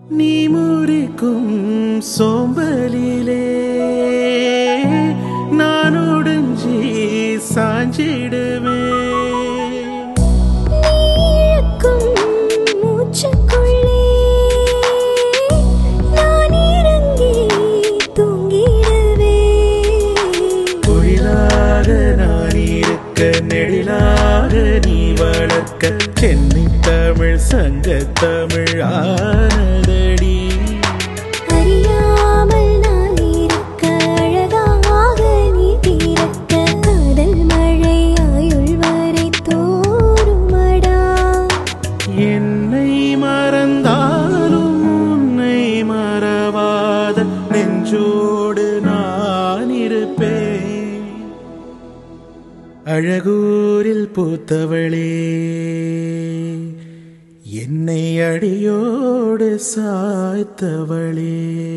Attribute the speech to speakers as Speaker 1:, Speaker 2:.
Speaker 1: நீ முறிக்கும் சோம்பலிலே நான் ஒடுஞ்சி சாஞ்சிடுவேன்
Speaker 2: இழுக்கும் மூச்சுக்குள்ளே நான் இறங்கி தூங்கிடுவேன்
Speaker 1: குழிலாக நான் இருக்க நெடிலாக நீ வளர்க்க சென்னை தமிழ் சங்க தமிழ் ஆனதடி
Speaker 2: அறியாமல் நான் இருக்க அழகாக நீ தீரக்க காதல் மழை ஆயுள் வரை தோறுமடா
Speaker 1: என்னை மறந்தாலும் உன்னை மறவாத நெஞ்சோடு நான் இருப்பேன் அழகூரில் பூத்தவளே என்னை அடியோடு சாய்த்தவளே